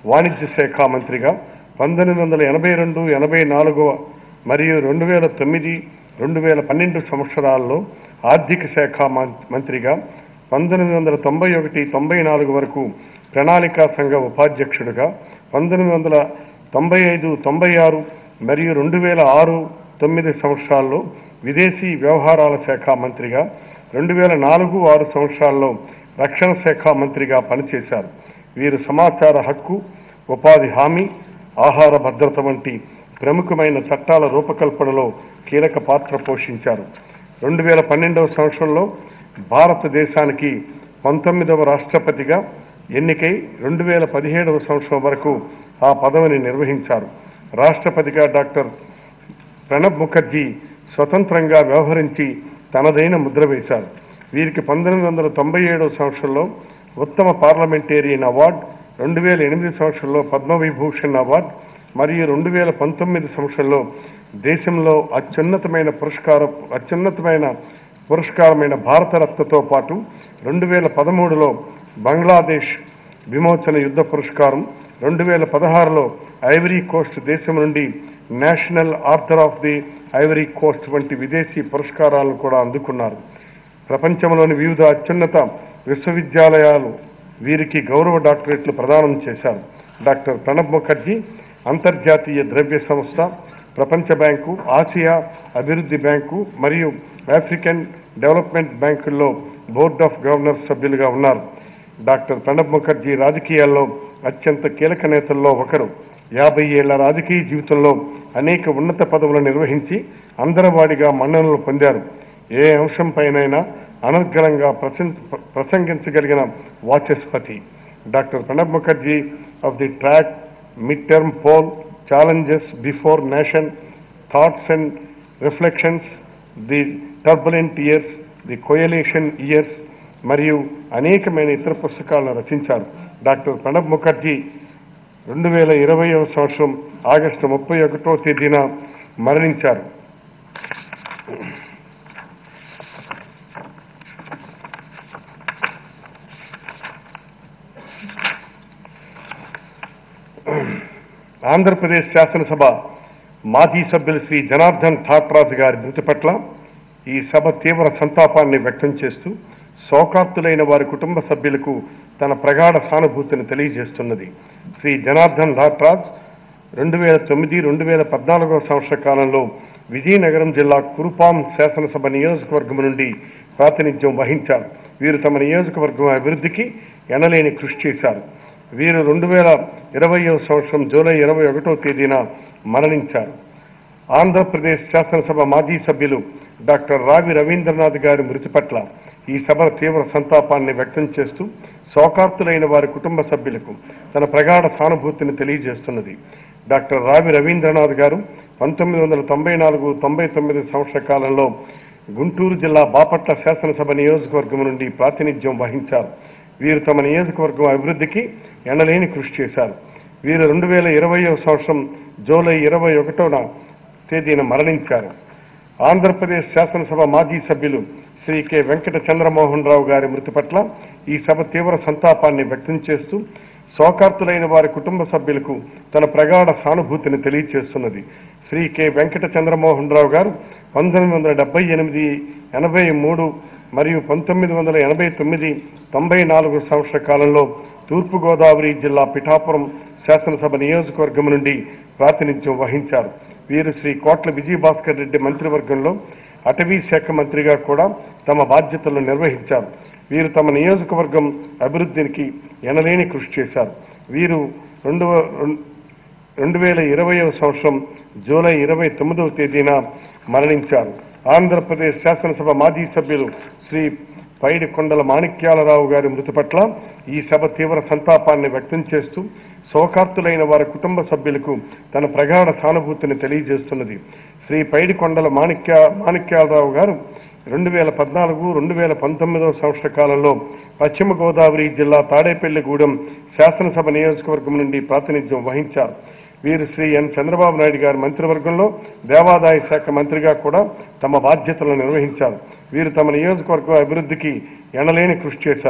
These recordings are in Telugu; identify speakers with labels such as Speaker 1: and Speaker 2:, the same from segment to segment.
Speaker 1: వాణిజ్య శాఖ మంత్రిగా పంతొమ్మిది వందల ఎనభై రెండు ఎనభై నాలుగవ మరియు రెండు వేల తొమ్మిది రెండు వేల పన్నెండు సంవత్సరాల్లో ఆర్థిక శాఖ మం- మంత్రిగా పంతొమ్మిది వందల తొంభై ఒకటి తొంభై నాలుగు వరకు ప్రణాళికా సంఘ ఉపాధ్యక్షుడిగా పంతొమ్మిది వందల తొంభై ఐదు తొంభై ఆరు మరియు రెండు వేల ఆరు తొమ్మిది సంవత్సరాల్లో విదేశీ వ్యవహారాల శాఖ మంత్రిగా రెండు వేల నాలుగు ఆరు సంవత్సరాల్లో రక్షణ శాఖ మంత్రిగా పనిచేశారు వీరు సమాచార హక్కు ఉపాధి హామీ ఆహార భద్రత వంటి ప్రముఖమైన చట్టాల రూపకల్పనలో కీలక పాత్ర పోషించారు రెండు వేల పన్నెండవ సంవత్సరంలో భారతదేశానికి పంతొమ్మిదవ రాష్ట్రపతిగా ఎన్నికై రెండు వేల పదిహేడవ సంవత్సరం వరకు ఆ పదవిని నిర్వహించారు రాష్ట్రపతిగా డాక్టర్ ప్రణబ్ ముఖర్జీ స్వతంత్రంగా వ్యవహరించి తనదైన ముద్ర వేశారు వీరికి పంతొమ్మిది వందల తొంభై ఏడవ సంవత్సరంలో ఉత్తమ పార్లమెంటేరియన్ అవార్డు రెండు వేల ఎనిమిది సంవత్సరంలో పద్మవిభూషణ్ అవార్డు మరియు రెండు వేల పంతొమ్మిది సంవత్సరంలో దేశంలో అత్యున్నతమైన పురస్కారం అత్యున్నతమైన పురస్కారమైన భారతరత్నతో పాటు రెండు వేల పదమూడులో బంగ్లాదేశ్ విమోచన యుద్ధ పురస్కారం రెండు వేల పదహారులో ఐవరీ కోస్ట్ దేశం నుండి national order of the Ivory Coast వంటి విదేశీ పురస్కారాలను కూడా అందుకున్నారు ప్రపంచంలోని వివిధ అత్యున్నత విశ్వవిద్యాలయాలు వీరికి గౌరవ డాక్టరేట్లు ప్రదానం చేశారు డాక్టర్ ప్రణబ్ ముఖర్జీ అంతర్జాతీయ ద్రవ్య సంస్థ ప్రపంచ బ్యాంకు ఆసియా అభివృద్ధి బ్యాంకు మరియు ఆఫ్రికన్ డెవలప్మెంట్ బ్యాంకుల్లో బోర్డ్ ఆఫ్ గవర్నర్స్ సభ్యులుగా ఉన్నారు డాక్టర్ ప్రణబ్ ముఖర్జీ రాజకీయాల్లో అత్యంత కీలక నేతల్లో ఒకరు యాభై ఏళ్ల రాజకీయ జీవితంలో అనేక ఉన్నత పదవులు నిర్వహించి అందరవాడిగా మన్ననలు పొందారు ఏ అంశంపైనైనా అనర్గళంగా ప్రశం- ప్రసంగించగలిగిన వాచస్పతి doctor Pranab Mukherjee off the track mid term poll challenges before nation thoughts and reflections the turbulent years the coalition years మరియు అనేకమైన ఇతర పుస్తకాలను రచించారు డాక్టర్ ప్రణబ్ ముఖర్జీ రెండు వేల ఇరవైవ సంవత్సరం ఆగస్టు ముప్పై ఒకటో తేదీన మరణించారు ఆంధ్రప్రదేశ్ శాసనసభ మాజీ సభ్యులు శ్రీ జనార్దన్ ఠాట్రాజు గారి మృతి పట్ల ఈ సభ తీవ్ర సంతాపాన్ని వ్యక్తం చేస్తూ శోకార్తులైన వారి కుటుంబ సభ్యులకు తన ప్రగాఢ సానుభూతిని తెలియజేస్తున్నది శ్రీ జనార్దన్ ఠాట్రాజ్ రెండు వేల తొమ్మిది రెండు వేల పద్నాలుగో సంవత్సర కాలంలో విజయనగరం జిల్లా కురుపాం శాసనసభ నియోజకవర్గం నుండి ప్రాతినిధ్యం వహించారు వీరు తమ నియోజకవర్గం అభివృద్ధికి ఎనలేని కృషి చేశారు వీరు రెండు వేల ఇరవయో సంవత్సరం జూలై ఇరవై ఒకటో తేదీన మరణించారు ఆంధ్రప్రదేశ్ శాసనసభ మాజీ సభ్యులు డాక్టర్ రావి రవీంద్రనాథ్ గారి మృతి పట్ల ఈ సభ తీవ్ర సంతాపాన్ని వ్యక్తం చేస్తూ శోకార్తులైన వారి కుటుంబ సభ్యులకు తన ప్రగాఢ సానుభూతిని తెలియజేస్తున్నది డాక్టర్ రావి రవీంద్రనాథ్ గారు పంతొమ్మిది వందల తొంభై నాలుగు తొంభై తొమ్మిది సంవత్సర కాలంలో గుంటూరు జిల్లా బాపట్ల శాసనసభ నియోజకవర్గం నుండి ప్రాతినిధ్యం వహించారు వీరు తమ నియోజకవర్గం అభివృద్ధికి ఎనలేని కృషి చేశారు వీరు రెండు వేల ఇరవయో సంవత్సరం జూలై ఇరవై ఒకటోన తేదీన మరణించారు ఆంధ్రప్రదేశ్ శాసనసభ మాజీ సభ్యులు శ్రీ కె వెంకట చంద్రమోహన్ రావు గారి మృతి పట్ల ఈ సభ తీవ్ర సంతాపాన్ని వ్యక్తం చేస్తూ శోకార్తులైన వారి కుటుంబ సభ్యులకు తన ప్రగాఢ సానుభూతిని తెలియజేస్తున్నది శ్రీ కె వెంకట చంద్రమోహన్ రావు గారు పంతొమ్మిది వందల డెబ్బై ఎనిమిది ఎనభై మూడు మరియు పంతొమ్మిది వందల ఎనభై తొమ్మిది తొంభై నాలుగు సంవత్సర కాలంలో తూర్పుగోదావరి జిల్లా పిఠాపురం శాసనసభ నియోజకవర్గం నుండి ప్రాతినిధ్యం వహించారు వీరు శ్రీ కోట్ల విజయభాస్కర్ రెడ్డి మంత్రివర్గంలో అటవీ శాఖ మంత్రిగా కూడా తమ బాధ్యతలను నిర్వహించారు వీరు తమ నియోజకవర్గం అభివృద్ధికి ఎనలేని కృషి చేశారు వీరు రెండు రెండు వేల ఇరవైవ సంవత్సరం జూలై ఇరవై తొమ్మిదవ తేదీన మరణించారు ఆంధ్రప్రదేశ్ శాసనసభ మాజీ సభ్యులు శ్రీ పైడి కొండల మాణిక్యాలరావు గారి మృతి పట్ల ఈ సభ తీవ్ర సంతాపాన్ని వ్యక్తం చేస్తూ శోకార్తులైన వారి కుటుంబ సభ్యులకు తన ప్రగాఢ సానుభూతిని తెలియజేస్తున్నది శ్రీ పైడి కొండల మాణిక్య మాణిక్యాలరావు గారు రెండు వేల పద్నాలుగు రెండు వేల పంతొమ్మిదవ సంవత్సర కాలంలో పశ్చిమ గోదావరి జిల్లా తాడేపల్లిగూడెం శాసనసభ నియోజకవర్గం నుండి ప్రాతినిధ్యం వహించారు వీరు శ్రీ ఎన్ చంద్రబాబు నాయుడు గారి మంత్రివర్గంలో దేవాదాయ శాఖ మంత్రిగా కూడా తమ బాధ్యతలను నిర్వహించారు వీరు తమ నియోజకవర్గం అభివృద్ధికి ఎనలేని కృషి చేశారు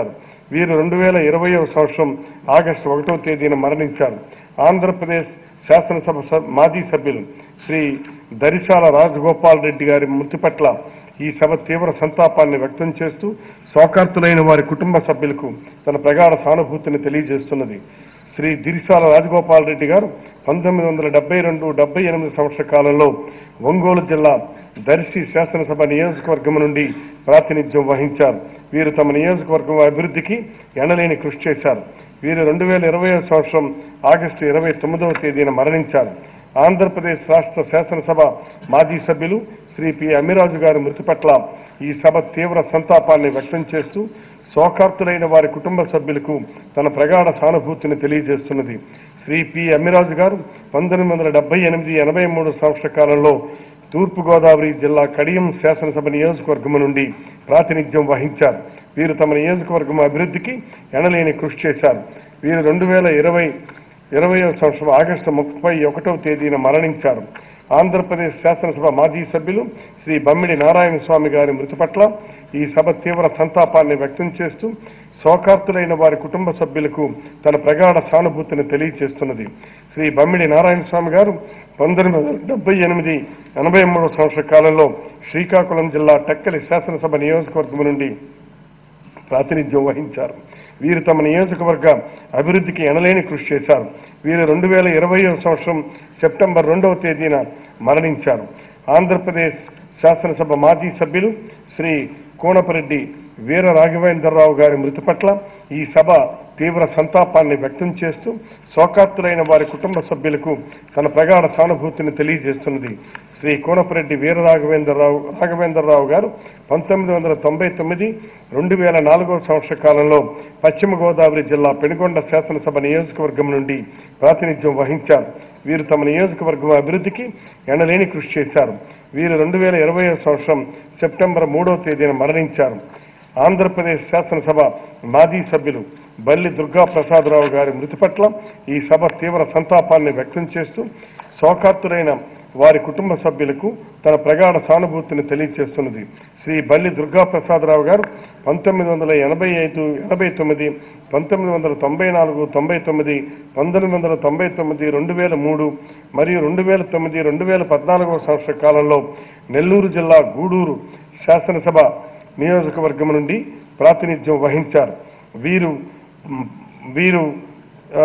Speaker 1: వీరు రెండు వేల ఇరవయవ సంవత్సరం ఆగస్టు ఒకటో తేదీన మరణించారు ఆంధ్రప్రదేశ్ శాసనసభ స- మాజీ సభ్యులు శ్రీ దరిశాల రాజగోపాల్ రెడ్డి గారి మృతి పట్ల ఈ సభ తీవ్ర సంతాపాన్ని వ్యక్తం చేస్తూ శోకార్తులైన వారి కుటుంబ సభ్యులకు తన ప్రగాఢ సానుభూతిని తెలియజేస్తున్నది శ్రీ దిరిశాల రాజగోపాల్ రెడ్డి గారు పంతొమ్మిది వందల డెబ్బై రెండు డెబ్బై ఎనిమిది సంవత్సర కాలంలో ఒంగోలు జిల్లా దర్శి శాసనసభ నియోజకవర్గం నుండి ప్రాతినిధ్యం వహించారు వీరు తమ నియోజకవర్గం అభివృద్ధికి ఎనలేని కృషి చేశారు వీరు రెండు వేల ఇరవై సంవత్సరం ఆగస్టు ఇరవై తొమ్మిదవ తేదీన మరణించారు ఆంధ్రప్రదేశ్ రాష్ట్ర శాసనసభ మాజీ సభ్యులు శ్రీ పి అమ్మిరాజు గారి మృతి పట్ల ఈ సభ తీవ్ర సంతాపాన్ని వ్యక్తం చేస్తూ శోకార్తులైన వారి కుటుంబ సభ్యులకు తన ప్రగాఢ సానుభూతిని తెలియజేస్తున్నది శ్రీ పి అమ్మిరాజు గారు పంతొమ్మిది వందల డెబ్బై ఎనిమిది ఎనభై మూడు సంవత్సర కాలంలో తూర్పుగోదావరి జిల్లా కడియం శాసనసభ నియోజకవర్గం నుండి ప్రాతినిధ్యం వహించారు వీరు తమ నియోజకవర్గం అభివృద్ధికి ఎనలేని కృషి చేశారు వీరు రెండు వేల ఇరవై ఇరవయో సంవత్సరం ఆగస్టు ముప్పై ఒకటవ తేదీన మరణించారు ఆంధ్రప్రదేశ్ శాసనసభ మాజీ సభ్యులు శ్రీ బమ్మిడి నారాయణ స్వామి గారి మృతి పట్ల ఈ సభ తీవ్ర సంతాపాన్ని వ్యక్తం చేస్తూ శోకార్తులైన వారి కుటుంబ సభ్యులకు తన ప్రగాఢ సానుభూతిని తెలియజేస్తున్నది శ్రీ బమ్మిడి నారాయణ స్వామి గారు పంతొమ్మిది వందల డెబ్బై ఎనిమిది ఎనభై మూడు సంవత్సర కాలంలో శ్రీకాకుళం జిల్లా టక్కలి శాసనసభ నియోజకవర్గం నుండి ప్రాతినిధ్యం వహించారు వీరు తమ నియోజకవర్గ అభివృద్ధికి ఎనలేని కృషి చేశారు వీరు రెండు వేల ఇరవై సంవత్సరం సెప్టెంబర్ రెండవ తేదీన మరణించారు ఆంధ్రప్రదేశ్ శాసనసభ మాజీ సభ్యులు శ్రీ కోనపరెడ్డి వీర రాఘవేంద్రరావు గారి మృతి పట్ల ఈ సభ తీవ్ర సంతాపాన్ని వ్యక్తం చేస్తూ శోకార్తులైన వారి కుటుంబ సభ్యులకు తన ప్రగాఢ సానుభూతిని తెలియజేస్తున్నది శ్రీ కోనపరెడ్డి వీర రాఘవేంద్రరావు రాఘవేంద్రరావు గారు పంతొమ్మిది వందల తొంభై తొమ్మిది రెండు వేల నాలుగవ సంవత్సర కాలంలో పశ్చిమ గోదావరి జిల్లా పెనుగొండ శాసనసభ నియోజకవర్గం నుండి ప్రాతినిధ్యం వహించారు వీరు తమ నియోజకవర్గం అభివృద్ధికి ఎనలేని కృషి చేశారు వీరు రెండు వేల ఇరవై సంవత్సరం సెప్టెంబర్ మూడవ తేదీన మరణించారు ఆంధ్రప్రదేశ్ శాసనసభ మాజీ సభ్యులు బల్లి దుర్గా ప్రసాదరావు గారి మృతి పట్ల ఈ సభ తీవ్ర సంతాపాన్ని వ్యక్తం చేస్తూ శోకార్తులైన వారి కుటుంబ సభ్యులకు తన ప్రగాఢ సానుభూతిని తెలియజేస్తున్నది శ్రీ బల్లి దుర్గా ప్రసాదరావు గారు పంతొమ్మిది వందల ఎనభై ఐదు ఎనభై తొమ్మిది పంతొమ్మిది వందల తొంభై నాలుగు తొంభై తొమ్మిది పంతొమ్మిది వందల తొంభై తొమ్మిది రెండు వేల మూడు మరియు రెండు వేల తొమ్మిది రెండు వేల పద్నాలుగవ సంవత్సర కాలంలో నెల్లూరు జిల్లా గూడూరు శాసనసభ నియోజకవర్గం నుండి ప్రాతినిధ్యం వహించారు వీరు మ్, వీరు ఆ,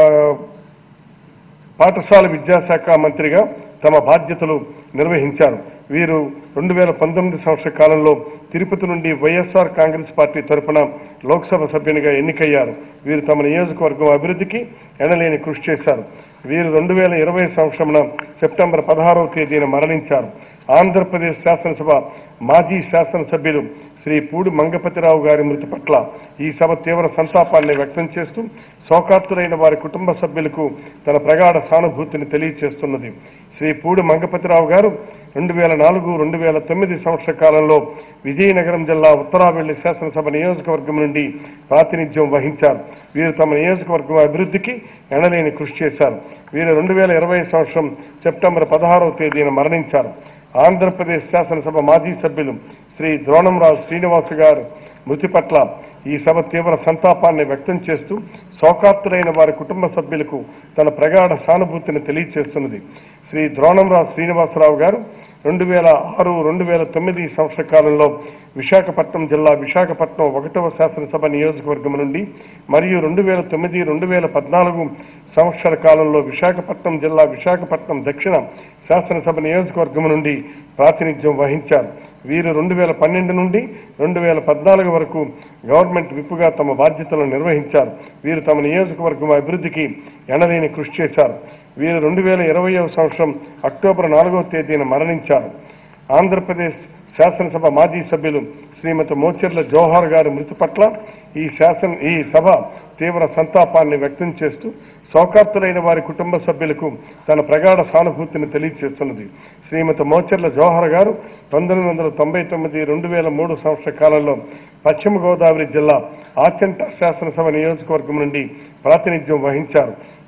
Speaker 1: పాఠశాల విద్యాశాఖ మంత్రిగా తమ బాధ్యతలు నిర్వహించారు వీరు రెండు వేల పంతొమ్మిది సంవత్సర కాలంలో తిరుపతి నుండి వైఎస్ఆర్ కాంగ్రెస్ పార్టీ తరఫున లోక్సభ సభ్యునిగా ఎన్నికయ్యారు వీరు తమ నియోజకవర్గం అభివృద్ధికి ఎనలేని కృషి చేశారు వీరు రెండు వేల ఇరవై సంవత్సరమున సెప్టెంబర్ పదహారవ తేదీన మరణించారు ఆంధ్రప్రదేశ్ శాసనసభ మాజీ శాసనసభ్యులు శ్రీ పూడి మంగపతిరావు గారి మృతి పట్ల ఈ సభ తీవ్ర సంతాపాన్ని వ్యక్తం చేస్తూ శోకార్తులైన వారి కుటుంబ సభ్యులకు తన ప్రగాఢ సానుభూతిని తెలియజేస్తున్నది శ్రీ పూడి మంగపతిరావు గారు రెండు వేల నాలుగు రెండు వేల తొమ్మిది సంవత్సర కాలంలో విజయనగరం జిల్లా ఉత్తరావెల్లి శాసనసభ నియోజకవర్గం నుండి ప్రాతినిధ్యం వహించారు వీరు తమ నియోజకవర్గం అభివృద్ధికి ఎనలేని కృషి చేశారు వీరు రెండు వేల ఇరవై సంవత్సరం సెప్టెంబర్ పదహారవ తేదీన మరణించారు ఆంధ్రప్రదేశ్ శాసనసభ మాజీ సభ్యులు శ్రీ ద్రోణంరావు శ్రీనివాస్ గారు మృతి పట్ల ఈ సభ తీవ్ర సంతాపాన్ని వ్యక్తం చేస్తూ శోకార్తులైన వారి కుటుంబ సభ్యులకు తన ప్రగాఢ సానుభూతిని తెలియజేస్తున్నది శ్రీ ద్రోణంరావు శ్రీనివాసరావు గారు రెండు వేల ఆరు రెండు వేల తొమ్మిది సంవత్సర కాలంలో విశాఖపట్నం జిల్లా విశాఖపట్నం ఒకటవ శాసనసభ నియోజకవర్గం నుండి మరియు రెండు వేల తొమ్మిది రెండు వేల పద్నాలుగు సంవత్సర కాలంలో విశాఖపట్నం జిల్లా విశాఖపట్నం దక్షిణ శాసనసభ నియోజకవర్గం నుండి ప్రాతినిధ్యం వహించారు వీరు రెండు వేల పన్నెండు నుండి రెండు వేల పద్నాలుగు వరకు గవర్నమెంట్ విప్పుగా తమ బాధ్యతలను నిర్వహించారు వీరు తమ నియోజకవర్గం అభివృద్ధికి ఎనలేని కృషి చేశారు వీరు రెండు వేల ఇరవైవ సంవత్సరం అక్టోబర్ నాలుగవ తేదీన మరణించారు ఆంధ్రప్రదేశ్ శాసనసభ మాజీ సభ్యులు శ్రీమతి మోచెర్ల జోహార్ గారి మృతి పట్ల ఈ శాసన ఈ సభ తీవ్ర సంతాపాన్ని వ్యక్తం చేస్తూ శోకార్తులైన వారి కుటుంబ సభ్యులకు తన ప్రగాఢ సానుభూతిని తెలియజేస్తున్నది శ్రీమతి మోచెర్ల జోహర్ గారు పంతొమ్మిది వందల తొంభై తొమ్మిది రెండు వేల మూడు సంవత్సర కాలంలో పశ్చిమ గోదావరి జిల్లా ఆచంట శాసనసభ నియోజకవర్గం నుండి ప్రాతినిధ్యం వహించారు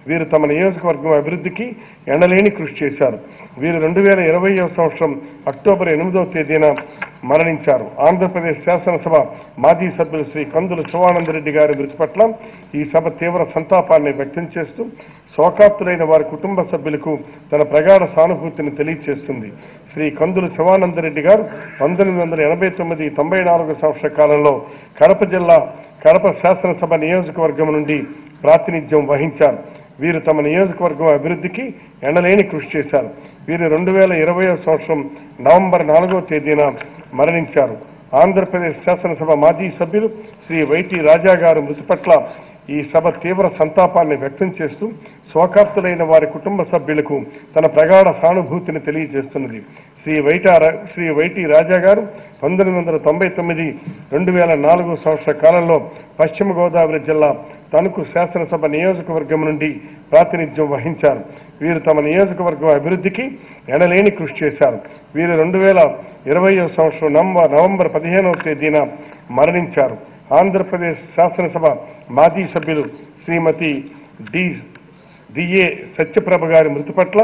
Speaker 1: వీరు తమ నియోజకవర్గం అభివృద్ధికి ఎనలేని కృషి చేశారు వీరు రెండు వేల ఇరవై సంవత్సరం అక్టోబర్ ఎనిమిదవ తేదీన మరణించారు ఆంధ్రప్రదేశ్ శాసనసభ మాజీ సభ్యులు శ్రీ కందుల శివానందరెడ్డి గారి మృతి పట్ల ఈ సభ తీవ్ర సంతాపాన్ని వ్యక్తం చేస్తూ శోకాప్తులైన వారి కుటుంబ సభ్యులకు తన ప్రగాఢ సానుభూతిని తెలియజేస్తుంది శ్రీ కందుల శివానందరెడ్డి గారు పంతొమ్మిది వందల ఎనభై తొమ్మిది తొంభై నాలుగు సంవత్సర కాలంలో కడప జిల్లా కడప శాసనసభ నియోజకవర్గం నుండి ప్రాతినిధ్యం వహించారు వీరు తమ నియోజకవర్గం అభివృద్ధికి ఎనలేని కృషి చేశారు వీరు రెండు వేల ఇరవై సంవత్సరం నవంబర్ నాలుగో తేదీన మరణించారు ఆంధ్రప్రదేశ్ శాసనసభ మాజీ సభ్యులు శ్రీ వైటి రాజా గారు మృతి పట్ల ఈ సభ తీవ్ర సంతాపాన్ని వ్యక్తం చేస్తూ శోకాప్తులైన వారి కుటుంబ సభ్యులకు తన ప్రగాఢ సానుభూతిని తెలియజేస్తున్నది శ్రీ వైట శ్రీ వైటి రాజా గారు పంతొమ్మిది వందల తొంభై తొమ్మిది రెండు వేల నాలుగు సంవత్సర కాలంలో పశ్చిమ గోదావరి జిల్లా తణుకు శాసనసభ నియోజకవర్గం నుండి ప్రాతినిధ్యం వహించారు వీరు తమ నియోజకవర్గం అభివృద్ధికి ఎనలేని కృషి చేశారు వీరు రెండు వేల ఇరవై సంవత్సరం నవంబర్ నవంబర్ పదిహేనవ తేదీన మరణించారు ఆంధ్రప్రదేశ్ శాసనసభ మాజీ సభ్యులు శ్రీమతి డి డిఏ సత్యప్రభ గారి మృతి పట్ల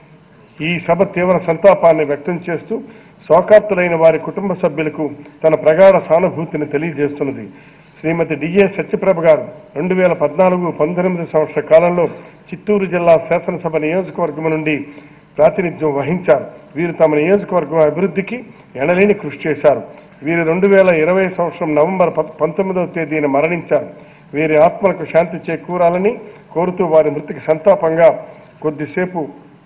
Speaker 1: ఈ సభ తీవ్ర సంతాపాన్ని వ్యక్తం చేస్తూ శోకాప్తులైన వారి కుటుంబ సభ్యులకు తన ప్రగాఢ సానుభూతిని తెలియజేస్తున్నది శ్రీమతి డిఏ సత్యప్రభ గారు రెండు వేల పద్నాలుగు పంతొమ్మిది సంవత్సర కాలంలో చిత్తూరు జిల్లా శాసనసభ నియోజకవర్గం నుండి ప్రాతినిధ్యం వహించారు వీరు తమ నియోజకవర్గం అభివృద్ధికి ఎనలేని కృషి చేశారు వీరు రెండు వేల ఇరవై సంవత్సరం నవంబర్ ప- పంతొమ్మిదవ తేదీన మరణించారు వీరి ఆత్మలకు శాంతి చేకూరాలని కోరుతూ వారి మృతికి సంతాపంగా కొద్దిసేపు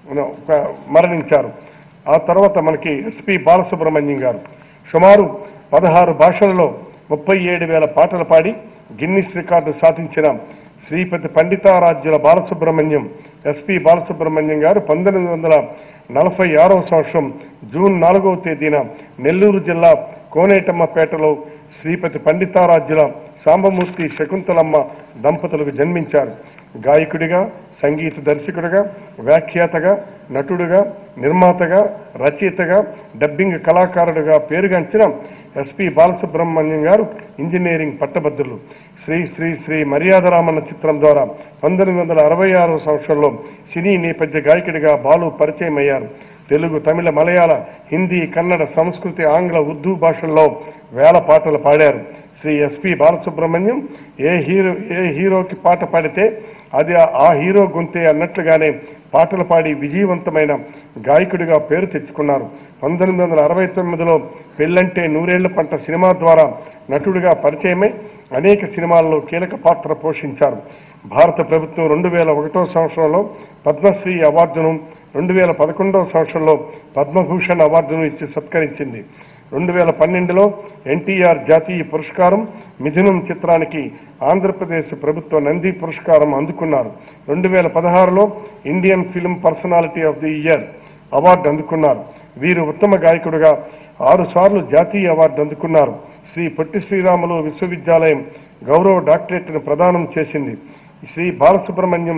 Speaker 1: ఒక మరణించారు ఆ తర్వాత మనకి ఎస్పి బాలసుబ్రహ్మణ్యం గారు సుమారు పదహారు భాషలలో ముప్పై ఏడు వేల పాటలు పాడి గిన్నిస్ రికార్డు సాధించిన శ్రీపతి పండితారాజ్యుల బాలసుబ్రహ్మణ్యం ఎస్పి బాలసుబ్రహ్మణ్యం గారు పంతొమ్మిది వందల నలభై ఆరవ సంవత్సరం జూన్ నాలుగవ తేదీన నెల్లూరు జిల్లా కోనేటమ్మపేటలో శ్రీపతి పండితారాజ్యుల సాంబమూర్తి శకుంతలమ్మ దంపతులకు జన్మించారు గాయకుడిగా సంగీత దర్శకుడిగా వ్యాఖ్యాతగా నటుడుగా నిర్మాతగా రచయితగా డబ్బింగ్ కళాకారుడిగా పేరుగాంచిన ఎస్పి బాలసుబ్రహ్మణ్యం గారు ఇంజనీరింగ్ పట్టభద్రులు శ్రీ శ్రీ శ్రీ మర్యాదరామన్న చిత్రం ద్వారా పంతొమ్మిది వందల అరవై ఆరవ సంవత్సరంలో సినీ నేపథ్య గాయకుడిగా బాలు పరిచయం అయ్యారు తెలుగు తమిళ మలయాళ హిందీ కన్నడ సంస్కృతి ఆంగ్ల ఉర్దూ భాషల్లో వేల పాటలు పాడారు శ్రీ ఎస్పి బాలసుబ్రహ్మణ్యం ఏ హీరో ఏ హీరోకి పాట పాడితే అది ఆ హీరో గొంతే అన్నట్లుగానే పాటలు పాడి విజయవంతమైన గాయకుడిగా పేరు తెచ్చుకున్నారు పంతొమ్మిది వందల అరవై తొమ్మిదిలో పెళ్ళంటే నూరేళ్ల పంట సినిమా ద్వారా నటుడిగా పరిచయమై అనేక సినిమాల్లో కీలక పాత్ర పోషించారు భారత ప్రభుత్వం రెండు వేల ఒకటో సంవత్సరంలో పద్మశ్రీ అవార్డును రెండు వేల పదకొండవ సంవత్సరంలో పద్మభూషణ్ అవార్డును ఇచ్చి సత్కరించింది రెండు వేల పన్నెండులో ఎన్టీఆర్ జాతీయ పురస్కారం మిథునం చిత్రానికి ఆంధ్రప్రదేశ్ ప్రభుత్వ నంది పురస్కారం అందుకున్నారు రెండు వేల పదహారులో Indian film personality of the year award అందుకున్నారు వీరు ఉత్తమ గాయకుడిగా ఆరు సార్లు జాతీయ అవార్డు అందుకున్నారు శ్రీ పొట్టి శ్రీరాములు విశ్వవిద్యాలయం గౌరవ డాక్టరేట్ను ప్రదానం చేసింది శ్రీ బాలసుబ్రహ్మణ్యం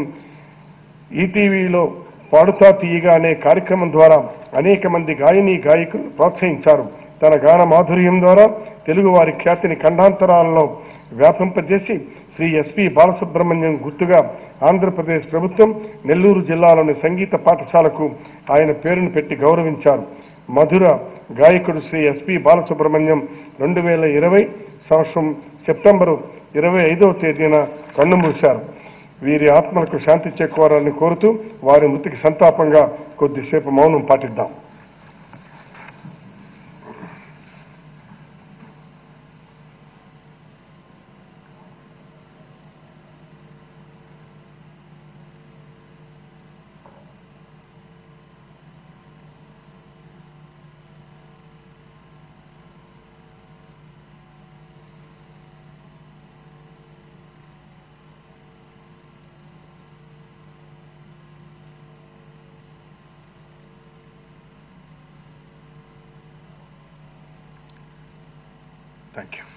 Speaker 1: ఈటీవీలో పాడుతా తీయగా అనే కార్యక్రమం ద్వారా అనేక మంది గాయని గాయకులు ప్రోత్సహించారు తన గాన మాధుర్యం ద్వారా తెలుగు వారి ఖ్యాతిని ఖండాంతరాలలో వ్యాపింపజేసి శ్రీ ఎస్పి బాలసుబ్రహ్మణ్యం గుర్తుగా ఆంధ్రప్రదేశ్ ప్రభుత్వం నెల్లూరు జిల్లాలోని సంగీత పాఠశాలకు ఆయన పేరును పెట్టి గౌరవించారు మధుర గాయకుడు శ్రీ ఎస్పి బాలసుబ్రహ్మణ్యం రెండు వేల ఇరవై సంవత్సరం సెప్టెంబరు ఇరవై ఐదవ తేదీన కన్నుమూశారు వీరి ఆత్మలకు శాంతి చేకూరాలని కోరుతూ వారి మృతికి సంతాపంగా కొద్దిసేపు మౌనం పాటిద్దాం థ్యాంక్ యూ